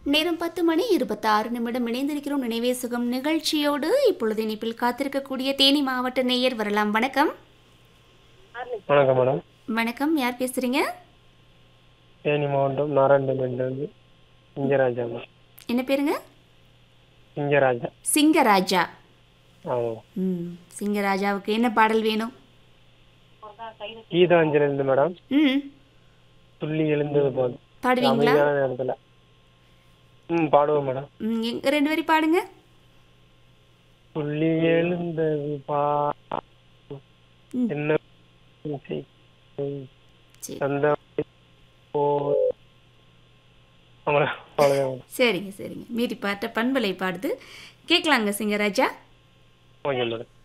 நேரம் பத்து மணி இருபத்தாறு நிமிடம் இணைந்திருக்கிறோம் நினைவே சுகம் நிகழ்ச்சியோடு இப்பொழுது இனிப்பில் காத்திருக்கக்கூடிய தேனி மாவட்ட நேயர் வரலாம் வணக்கம் வணக்கம் மேடம் வணக்கம் யார் பேசுறீங்க தேனி மாவட்டம் நாராயணபேட்டிலிருந்து சிங்கராஜா மேம் என்ன பேருங்க சிங்கராஜா சிங்கராஜா ஆமாம் ம் சிங்கராஜாவுக்கு என்ன பாடல் வேணும் கீதாஞ்சலி இருந்து மேடம் ம் துள்ளி எழுந்தது போதும் பாடுவீங்களா அமைதியான நேரத்தில் ம் பாடுவோம் மேடம் ம் எங்க ரெண்டு பேரும் பாடுங்க துள்ளி எழுந்தது பா ம். என்ன இசை? சரி அந்த போ அவ்வளோ அவ்வளோதான் மேடம் சரிங்க சரிங்க மீறி பாட்ட பண்பலை பாடுது கேட்கலாங்க சிங்கராஜா ஓகே மேடம்